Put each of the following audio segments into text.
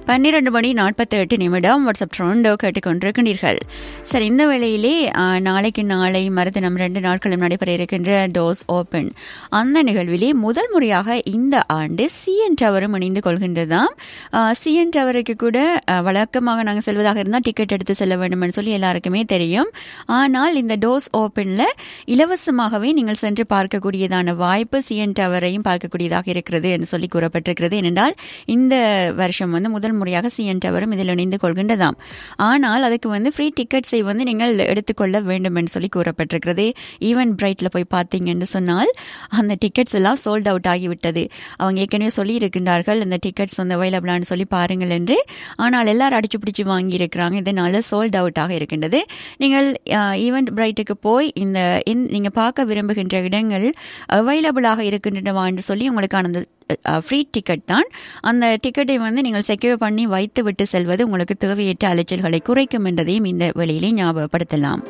பன்னிரண்டு மணி நாற்பத்தி எட்டு நிமிடம் வாட்ஸ்அப் ட்ரோண்டோ கேட்டுக்கொண்டிருக்கிறீர்கள் சரி இந்த வேளையிலே ஆ, நாளைக்கு நாளை மறுதினம் ரெண்டு நாட்களும் நடைபெற இருக்கின்ற டோஸ் ஓப்பன் அந்த நிகழ்விலே முதல் முறையாக இந்த ஆண்டு சிஎன் டவரும் இணைந்து கொள்கின்றதாம் சிஎன் டவருக்கு கூட ஆ, வழக்கமாக நாங்கள் செல்வதாக இருந்தால் டிக்கெட் எடுத்து செல்ல வேண்டும்னு சொல்லி எல்லாருக்குமே தெரியும் ஆனால் இந்த டோஸ் ஓப்பனில் இலவசமாகவே நீங்கள் சென்று பார்க்கக்கூடியதான வாய்ப்பு சிஎன் டவரையும் பார்க்கக்கூடியதாக இருக்கிறது என்று சொல்லி கூறப்பட்டிருக்கிறது ஏனென்றால் இந்த வருஷம் வந்து முதல் முறையாக சிஎன் டவரும் இதில் இணைந்து கொள்கின்றதாம் ஆனால் அதுக்கு வந்து ஃப்ரீ டிக்கெட்ஸை வந்து நீங்கள் எடுத்துக்கொள்ள வேண்டும் என்று சொல்லி கூறப்பட்டிருக்கிறது ஈவன் பிரைட்டில் போய் பார்த்தீங்கன்னு சொன்னால் அந்த டிக்கெட்ஸ் எல்லாம் சோல்ட் அவுட் ஆகிவிட்டது அவங்க ஏற்கனவே சொல்லி இருக்கின்றார்கள் இந்த டிக்கெட்ஸ் வந்து அவைலபிளான்னு சொல்லி பாருங்கள் என்று ஆனால் எல்லாரும் அடிச்சு பிடிச்சி வாங்கி இருக்கிறாங்க இதனால சோல்ட் அவுட்டாக இருக்கின்றது நீங்கள் ஈவெண்ட் பிரைட்டுக்கு போய் இந்த இந்த- நீங்க பார்க்க விரும்புகின்ற இடங்கள் அவைலபிளாக இருக்கின்றனவா என்று சொல்லி உங்களுக்கான அந்த ஃப்ரீ டிக்கெட் தான் அந்த டிக்கெட்டை வந்து நீங்கள் செக்யூர் பண்ணி வைத்து விட்டு செல்வது உங்களுக்கு தேவையற்ற அலைச்சல்களை குறைக்கும் என்றதையும் இந்த வழியிலே ஞாபகப்படுத்தலாம்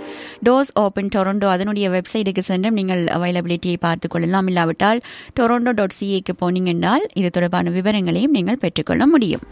டோஸ் ஓப்பன் டொரண்டோ அதனுடைய வெப்சைட்டுக்கு சென்று நீங்கள் அவைலபிலிட்டியை பார்த்துக் கொள்ளலாம் இல்லாவிட்டால் டொரண்டோ டாட் சிஏக்கு போனீங்கன்றால் இது தொடர்பான விவரங்களையும் நீங்கள் பெற்றுக்கொள்ள முடியும்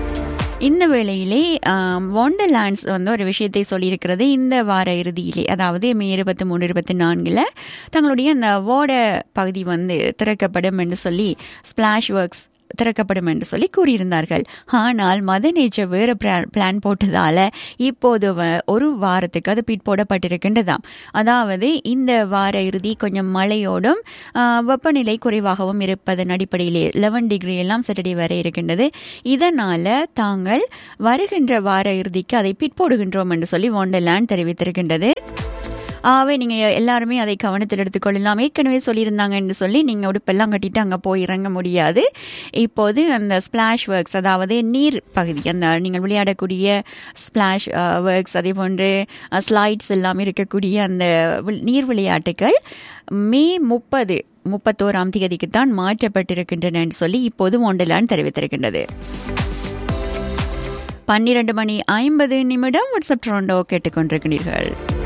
இந்த வேளையிலே ஒண்டர்லேண்ட்ஸ் வந்து ஒரு விஷயத்தை சொல்லியிருக்கிறது இந்த வார இறுதியிலே அதாவது மே இருபத்தி மூணு இருபத்தி நான்கில் தங்களுடைய அந்த ஓட பகுதி வந்து திறக்கப்படும் என்று சொல்லி ஸ்பிளாஷ் ஒர்க்ஸ் திறக்கப்படும் என்று சொல்லி கூறியிருந்தார்கள் ஆனால் மத நேச்சர் வேறு பிளான் போட்டதால இப்போது வ- ஒரு வாரத்துக்கு அது பிற்போடப்பட்டிருக்கின்றதாம் அதாவது இந்த வார இறுதி கொஞ்சம் மழையோடும் ஆ, வெப்பநிலை குறைவாகவும் இருப்பதன் அடிப்படையிலே லெவன் டிகிரி எல்லாம் சாட்டர்டே வரை இருக்கின்றது இதனால தாங்கள் வருகின்ற வார இறுதிக்கு அதை பிற்போடுகின்றோம் என்று சொல்லி ஒண்டர்லேண்ட் தெரிவித்திருக்கின்றது ஆகவே நீங்க எல்லாருமே அதை கவனத்தில் எடுத்துக்கொள்ளலாம் ஏற்கனவே சொல்லியிருந்தாங்க என்று சொல்லி நீங்க உடுப்பெல்லாம் கட்டிட்டு அங்க போய் இறங்க முடியாது இப்போது அந்த ஸ்பிளாஷ் ஒர்க்ஸ் அதாவது நீர் பகுதி அந்த நீங்கள் விளையாடக்கூடிய ஸ்பிளாஷ் ஒர்க்ஸ் அதே போன்று ஸ்லைட்ஸ் எல்லாம் இருக்கக்கூடிய அந்த வில்- நீர் விளையாட்டுகள் மே முப்பது முப்பத்தோராம் தேதிக்கு தான் மாற்றப்பட்டிருக்கின்றன என்று சொல்லி இப்போது ஒண்டர்லேண்ட் தெரிவித்திருக்கின்றது பன்னிரண்டு மணி ஐம்பது நிமிடம் வாட்ஸ்அப் ட்ரோண்டோ கேட்டுக்கொண்டிருக்கிறீர்கள்